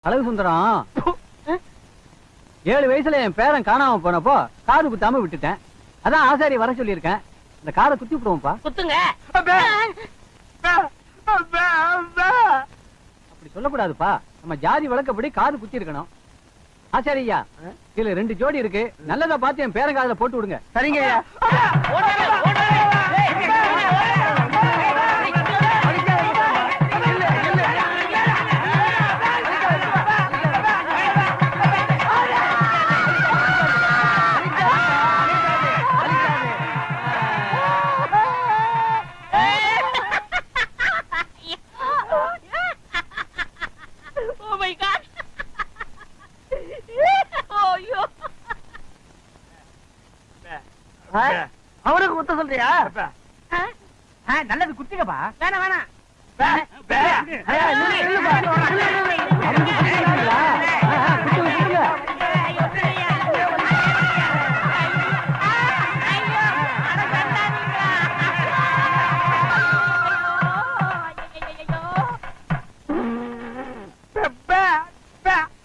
அழகு சுந்தரம் ஏழு வயசுல என் பேரன் காணாம போனப்போ காது குத்தாம விட்டுட்டேன் அதான் ஆசாரி வர சொல்லியிருக்கேன் இந்த காதை குத்தி விடுவோம்ப்பா குத்துங்க அப்படி சொல்லக்கூடாதுப்பா நம்ம ஜாதி வழக்கப்படி காது குத்தி இருக்கணும் ஆசாரியா இதுல ரெண்டு ஜோடி இருக்கு நல்லதா பார்த்து என் பேரன் காதுல போட்டு விடுங்க சரிங்க ஐயா ஓடாத, ஓடாத. Oh my God. ஐயோ. அவருக்கு குத்த சொல்றியா ஆ? ஆ, நல்லது குத்துங்கப்பா வேணாம் வேணாம் ஐயா, நில்லு, நில்லுப்பா. நில்லு, நில்லு. அவருக்கு குத்து.